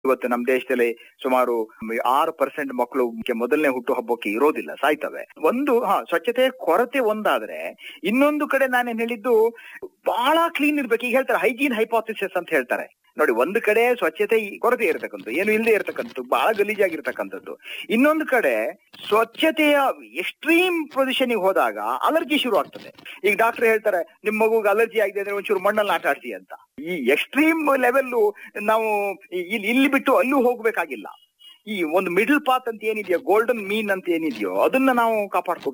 ಇವತ್ತು ನಮ್ಮ ದೇಶದಲ್ಲಿ ಸುಮಾರು ಆರು ಪರ್ಸೆಂಟ್ ಮಕ್ಕಳು ಮೊದಲನೇ ಹುಟ್ಟು ಹಬ್ಬಕ್ಕೆ ಇರೋದಿಲ್ಲ ಸಾಯ್ತವೆ ಒಂದು ಹಾ ಸ್ವಚ್ಛತೆ ಕೊರತೆ ಒಂದಾದ್ರೆ ಇನ್ನೊಂದು ಕಡೆ ನಾನೇನ್ ಹೇಳಿದ್ದು ಬಹಳ ಕ್ಲೀನ್ ಇರ್ಬೇಕು ಈಗ ಹೇಳ್ತಾರೆ ಹೈಜೀನ್ ಹೈಪಾಥಿಸಿಸ್ ಅಂತ ಹೇಳ್ತಾರೆ ನೋಡಿ ಒಂದು ಕಡೆ ಸ್ವಚ್ಛತೆ ಕೊರತೆ ಇರತಕ್ಕಂಥದ್ದು ಏನು ಇಲ್ಲದೆ ಇರತಕ್ಕಂಥದ್ದು ಬಹಳ ಗಲೀಜಾಗಿರ್ತಕ್ಕಂಥದ್ದು ಇನ್ನೊಂದು ಕಡೆ ಸ್ವಚ್ಛತೆಯ ಎಕ್ಸ್ಟ್ರೀಮ್ ಪೊಸಿಷನ್ ಹೋದಾಗ ಅಲರ್ಜಿ ಶುರು ಆಗ್ತದೆ ಈಗ ಡಾಕ್ಟರ್ ಹೇಳ್ತಾರೆ ನಿಮ್ ಮಗುಗೆ ಅಲರ್ಜಿ ಆಗಿದೆ ಅಂದ್ರೆ ಒಂಚೂರು ಮಣ್ಣಲ್ಲಿ ಆಟ ಆಡ್ಸಿ ಅಂತ ಈ ಎಕ್ಸ್ಟ್ರೀಮ್ ಲೆವೆಲ್ ನಾವು ಇಲ್ಲಿ ಇಲ್ಲಿ ಬಿಟ್ಟು ಅಲ್ಲೂ ಹೋಗ್ಬೇಕಾಗಿಲ್ಲ ಈ ಒಂದು ಮಿಡಲ್ ಪಾತ್ ಅಂತ ಏನಿದೆಯೋ ಗೋಲ್ಡನ್ ಮೀನ್ ಅಂತ ಏನಿದೆಯೋ ಅದನ್ನ ನಾವು ಕಾಪಾಡ್ಕೋ